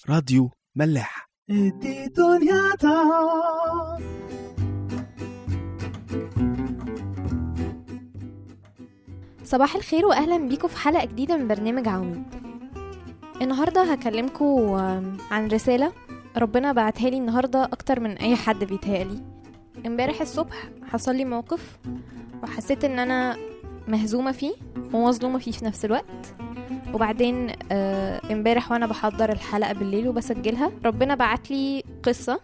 راديو ملاح ادي دنياتا صباح الخير واهلا بيكم في حلقه جديده من برنامج عواميد النهارده هكلمكم عن رساله ربنا بعتها لي النهارده اكتر من اي حد بيتهيألي امبارح الصبح حصل لي موقف وحسيت ان انا مهزومه فيه ومظلومه فيه في نفس الوقت وبعدين آه، امبارح وانا بحضر الحلقه بالليل وبسجلها ربنا بعت لي قصه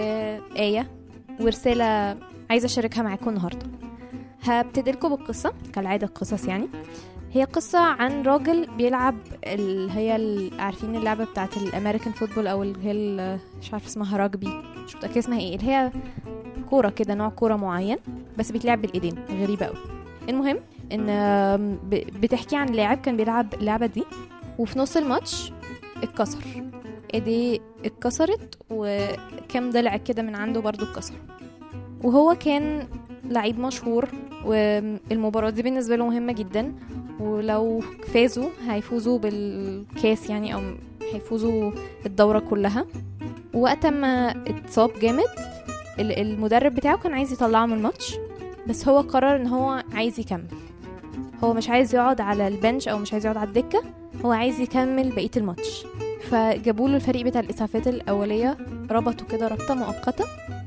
وايه ورساله عايزه اشاركها معاكم النهارده هبتدي لكم بالقصه كالعاده القصص يعني هي قصة عن راجل بيلعب ال... هي ال... عارفين اللعبة بتاعت الأمريكان فوتبول أو اللي هي ال... مش عارفة اسمها راجبي مش متأكدة اسمها ايه اللي هي كورة كده نوع كورة معين بس بيتلعب بالإيدين غريبة أوي المهم إن آم، ب... بتحكي عن لاعب كان بيلعب اللعبة دي وفي نص الماتش اتكسر ايديه اتكسرت وكام ضلع كده من عنده برضو اتكسر وهو كان لعيب مشهور والمباراة دي بالنسبة له مهمة جدا ولو فازوا هيفوزوا بالكاس يعني أو هيفوزوا الدورة كلها ووقت ما اتصاب جامد ال- المدرب بتاعه كان عايز يطلعه من الماتش بس هو قرر ان هو عايز يكمل هو مش عايز يقعد على البنش او مش عايز يقعد على الدكة هو عايز يكمل بقية الماتش فجابوا له الفريق بتاع الاسعافات الاوليه ربطوا كده ربطه مؤقته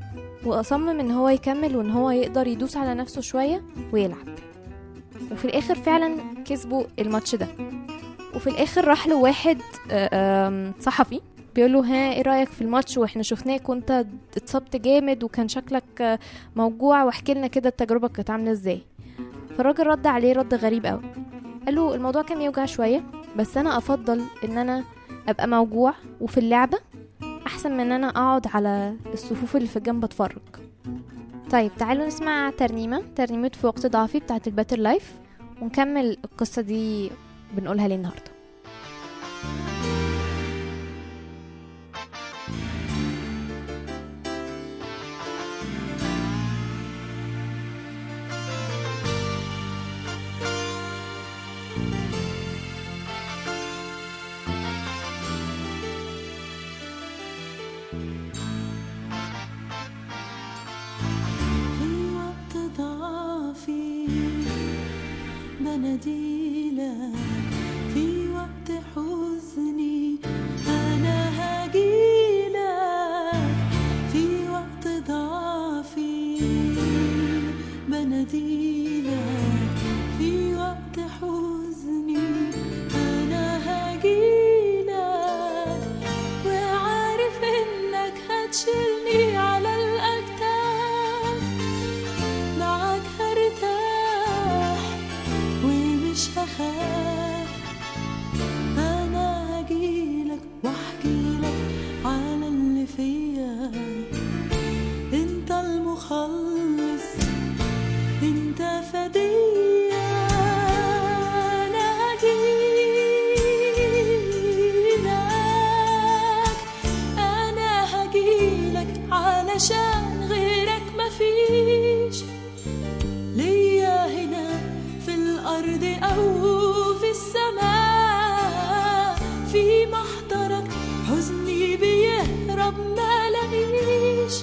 واصمم ان هو يكمل وان هو يقدر يدوس على نفسه شويه ويلعب وفي الاخر فعلا كسبوا الماتش ده وفي الاخر راح له واحد آه، آم، صحفي بيقول له ها ايه رايك في الماتش واحنا شفناك وانت اتصبت جامد وكان شكلك آه، موجوع واحكي لنا كده التجربه كانت عامله ازاي فالراجل رد عليه رد غريب قوي قال له الموضوع كان يوجع شويه بس انا افضل ان انا ابقى موجوع وفي اللعبه احسن من ان انا اقعد على الصفوف اللي في الجنب اتفرج طيب تعالوا نسمع ترنيمه ترنيمه في وقت ضعفي بتاعه الباتر لايف ونكمل القصه دي بنقولها ليه النهارده في وقت ضعفي بناديلك في وقت حزني أنا هجيلك في وقت ضعفي بناديلك في وقت حزني أنا هجيلك وعارف إنك هتشيلني على الأكتاف معاك هرتاح ومش هخاف أنا هجيلك واحكيلك على اللي فيا انت المخلص انت فدية أنا هجيلك أنا هجيلك علشان غيرك مفيش ليا هنا في الأرض أو في السماء في محضرك حزني بيهرب ما لاقيش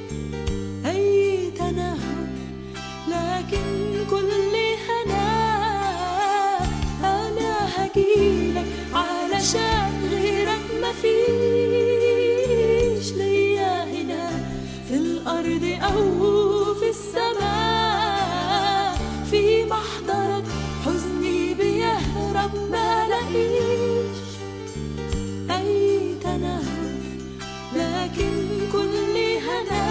أي تنهد لكن كل هنا أنا هجيلك علشان غيرك مفيش ليا هنا في الأرض أو في السماء في محضرك حزني بيهرب ما لاقيش أي تنهد لكن كل هنا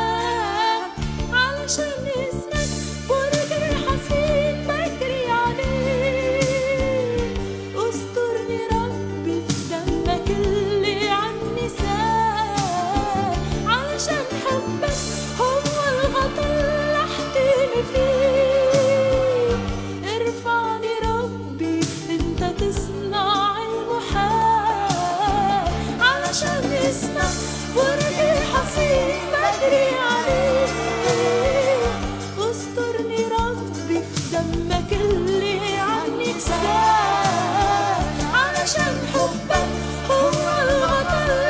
علشان اسمك برج الحصين بجري عليه استرني ربي في دمك اللي عني سال علشان حبك هو الغطا اللي احتمي فيه ارفعني ربي انت تصنع المحال علشان اسمك برج الحصين بجري عليه استرني ربي في دمك اللي عني سال علشان حبك هو الغطا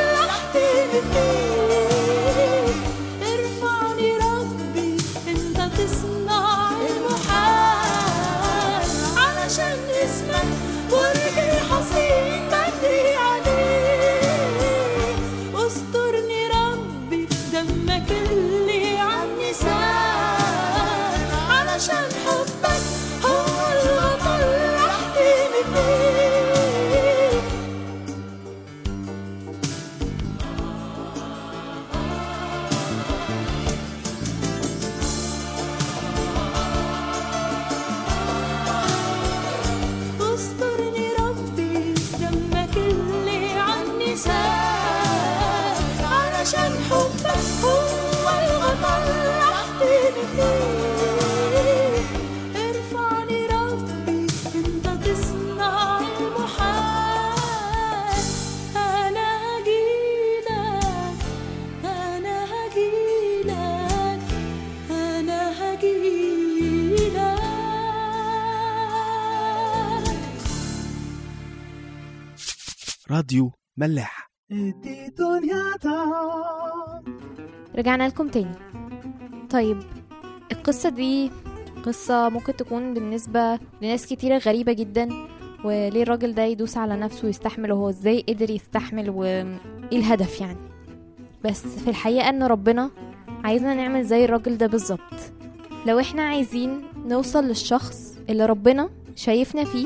راديو ملاح دي دنياتا رجعنا لكم تاني طيب القصة دي قصة ممكن تكون بالنسبة لناس كتيرة غريبة جدا وليه الراجل ده يدوس على نفسه ويستحمل وهو ازاي قدر يستحمل وايه الهدف يعني بس في الحقيقة ان ربنا عايزنا نعمل زي الراجل ده بالظبط لو احنا عايزين نوصل للشخص اللي ربنا شايفنا فيه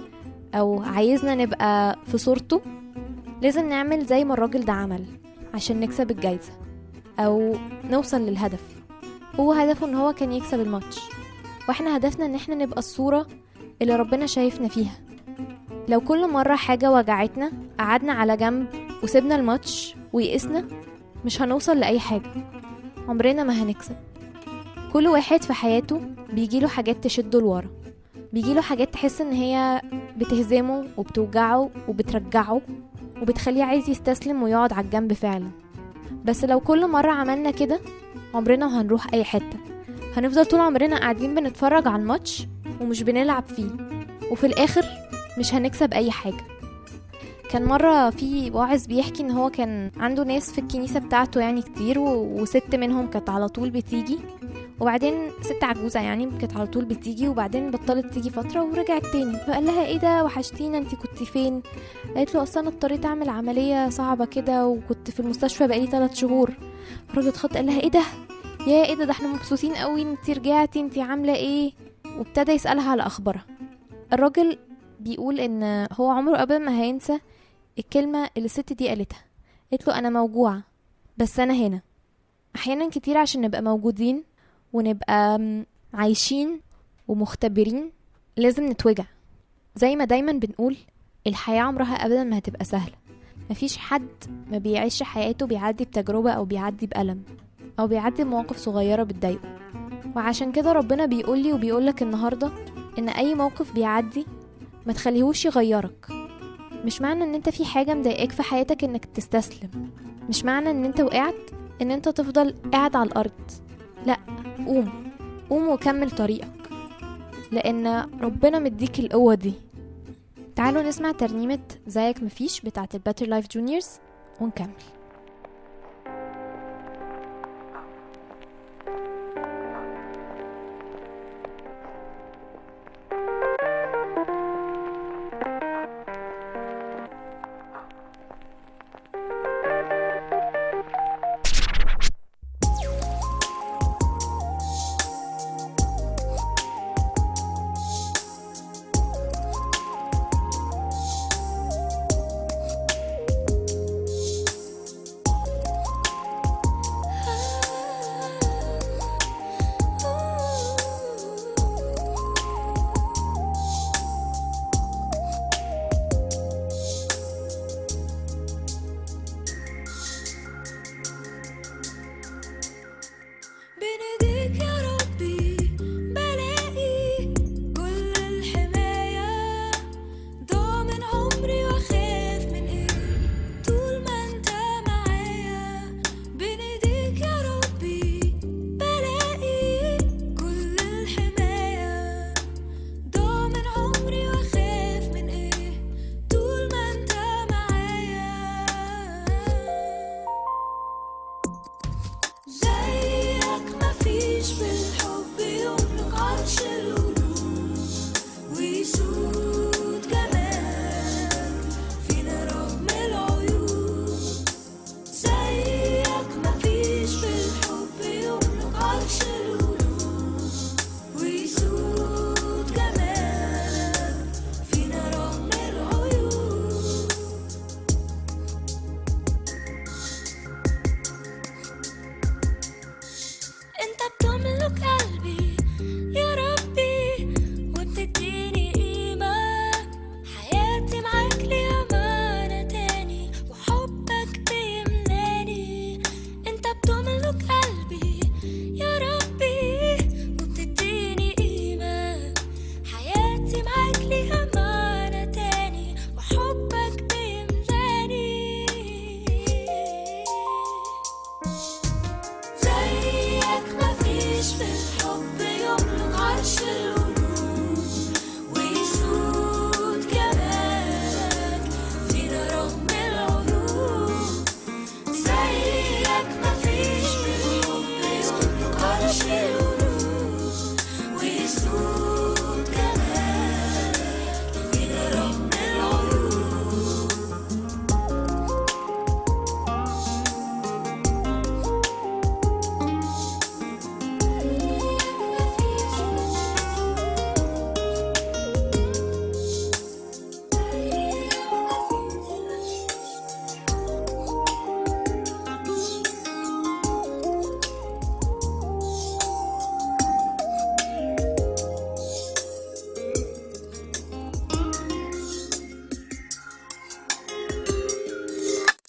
او عايزنا نبقى في صورته لازم نعمل زي ما الراجل ده عمل عشان نكسب الجايزة او نوصل للهدف هو هدفه ان هو كان يكسب الماتش واحنا هدفنا ان احنا نبقى الصورة اللي ربنا شايفنا فيها لو كل مرة حاجة وجعتنا قعدنا على جنب وسيبنا الماتش ويئسنا مش هنوصل لأي حاجة عمرنا ما هنكسب كل واحد في حياته بيجيله حاجات تشده لورا بيجيله حاجات تحس ان هي بتهزمه وبتوجعه وبترجعه وبتخليه عايز يستسلم ويقعد على الجنب فعلا بس لو كل مرة عملنا كده عمرنا ما هنروح أي حتة هنفضل طول عمرنا قاعدين بنتفرج على الماتش ومش بنلعب فيه وفي الآخر مش هنكسب أي حاجة كان مرة في واعظ بيحكي ان هو كان عنده ناس في الكنيسة بتاعته يعني كتير و... وست منهم كانت على طول بتيجي وبعدين ست عجوزة يعني كانت على طول بتيجي وبعدين بطلت تيجي فترة ورجعت تاني فقال لها ايه ده وحشتينا انتي كنتي فين قالت له اصلا اضطريت اعمل عملية صعبة كده وكنت في المستشفى بقالي ثلاث شهور الراجل اتخض قال لها ايه ده يا ايه ده ده احنا مبسوطين قوي انتي رجعتي انتي عاملة ايه وابتدى يسألها على اخبارها الراجل بيقول ان هو عمره ابدا ما هينسى الكلمة اللي الست دي قالتها قالت له انا موجوعة بس انا هنا احيانا كتير عشان نبقى موجودين ونبقى م- عايشين ومختبرين لازم نتوجع زي ما دايما بنقول الحياة عمرها ابدا ما هتبقى سهلة مفيش حد ما بيعيش حياته بيعدي بتجربة او بيعدي بألم او بيعدي بمواقف صغيرة بتضايقه وعشان كده ربنا بيقولي وبيقولك النهاردة ان اي موقف بيعدي ما تخليهوش يغيرك مش معنى ان انت في حاجة مضايقاك في حياتك انك تستسلم مش معنى ان انت وقعت ان انت تفضل قاعد على الارض لا قوم قوم وكمل طريقك لان ربنا مديك القوة دي تعالوا نسمع ترنيمة زيك مفيش بتاعة الباتر لايف جونيورز ونكمل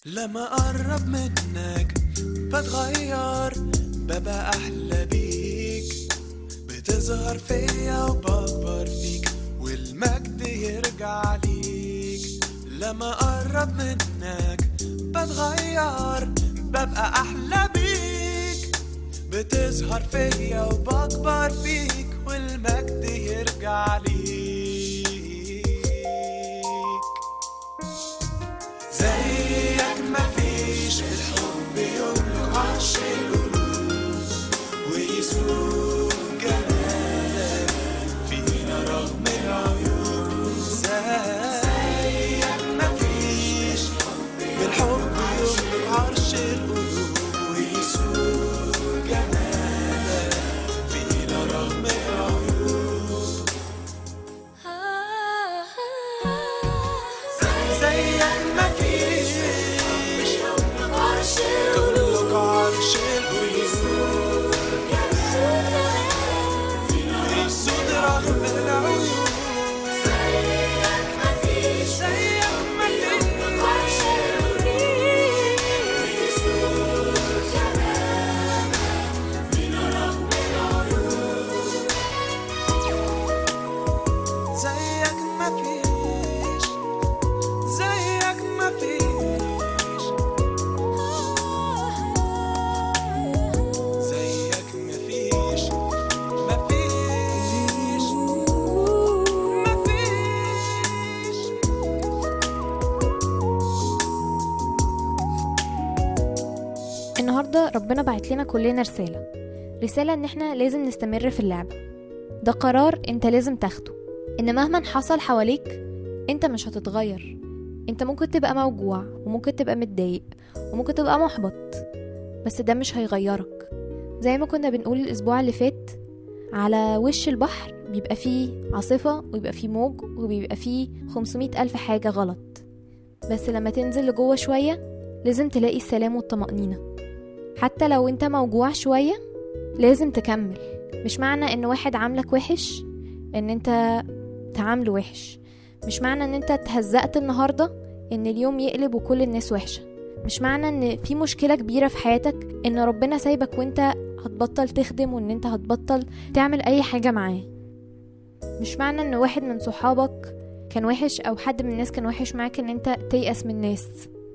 لما أقرب منك بتغير ببقى أحلى بيك بتظهر فيا وبكبر فيك والمجد يرجع ليك لما أقرب منك بتغير ببقى أحلى بيك بتظهر فيا وبكبر فيك والمجد يرجع ليك زيك مفيش الحب يملك عرش القلوب ويسوق جمالك فينا رغم العيوب زيك مفيش بالحب يملك عرش القلوب ويسوق جمالك فينا رغم العيوب زيك مفيش عرش تملك عرش القلوب ويسود رغم العيوب زيك مفيش زيك مفيش زيك مفيش زيك مفيش مفيش مفيش النهارده ربنا بعت لنا كلنا رسالة رسالة ان احنا لازم نستمر في اللعبة ده قرار انت لازم تاخده ان مهما حصل حواليك انت مش هتتغير انت ممكن تبقى موجوع وممكن تبقى متضايق وممكن تبقى محبط بس ده مش هيغيرك زي ما كنا بنقول الاسبوع اللي فات على وش البحر بيبقى فيه عاصفة ويبقى فيه موج وبيبقى فيه 500 ألف حاجة غلط بس لما تنزل لجوه شوية لازم تلاقي السلام والطمأنينة حتى لو انت موجوع شوية لازم تكمل مش معنى ان واحد عاملك وحش ان انت تعامله وحش مش معنى ان انت اتهزقت النهاردة ان اليوم يقلب وكل الناس وحشة مش معنى ان في مشكلة كبيرة في حياتك ان ربنا سايبك وانت هتبطل تخدم وان انت هتبطل تعمل اي حاجة معاه مش معنى ان واحد من صحابك كان وحش او حد من الناس كان وحش معاك ان انت تيأس من الناس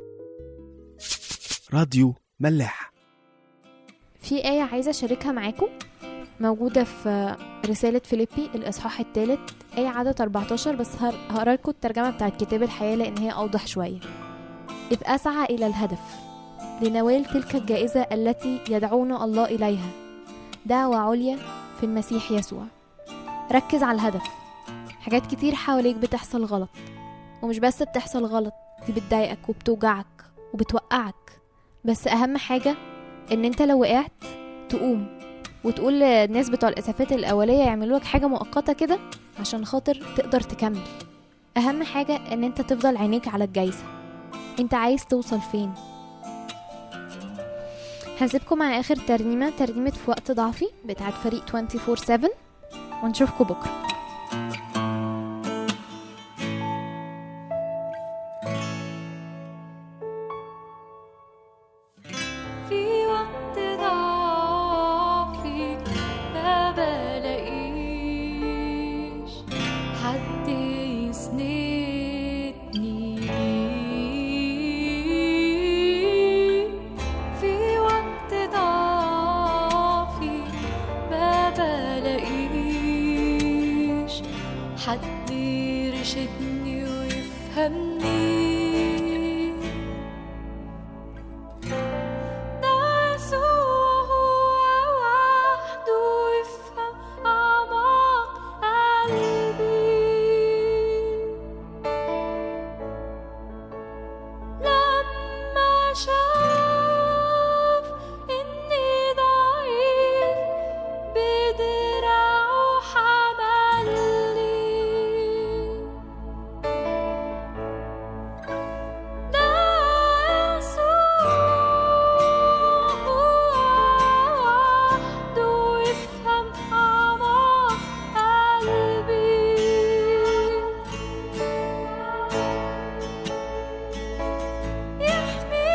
راديو ملاح في آية عايزة أشاركها معاكم موجودة في رسالة فيليبي الإصحاح الثالث آية عدد 14 بس هر- هقرا لكم الترجمة بتاعت كتاب الحياة لأن هي أوضح شوية إذ أسعى إلى الهدف لنوال تلك الجائزة التي يدعونا الله إليها دعوة عليا في المسيح يسوع ركز على الهدف حاجات كتير حواليك بتحصل غلط ومش بس بتحصل غلط دي بتضايقك وبتوجعك وبتوقعك بس أهم حاجة ان انت لو وقعت تقوم وتقول للناس بتوع الاسعافات الاوليه يعملوا لك حاجه مؤقته كده عشان خاطر تقدر تكمل اهم حاجه ان انت تفضل عينيك على الجايزه انت عايز توصل فين هسيبكم مع اخر ترنيمه ترنيمه في وقت ضعفي بتاعت فريق 24/7 ونشوفكم بكره في وقت ضعفي ما بلاقيش حد يسندني في وقت ضعفي ما بلاقيش حد يرشدني ويفهمني ده يسوع هو وحده يفهم أعماق قلبي لما شاف إني ضعيف بدراعه حملني ده يسوع وحده يفهم أعماق قلبي يحميني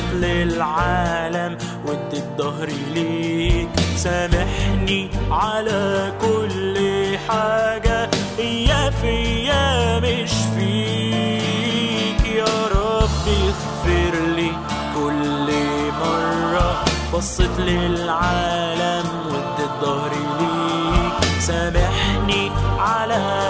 للعالم واديت ظهري ليك سامحني على كل حاجة يا فيا مش فيك يا رب اغفر لي كل مرة بصيت للعالم واديت ظهري ليك سامحني على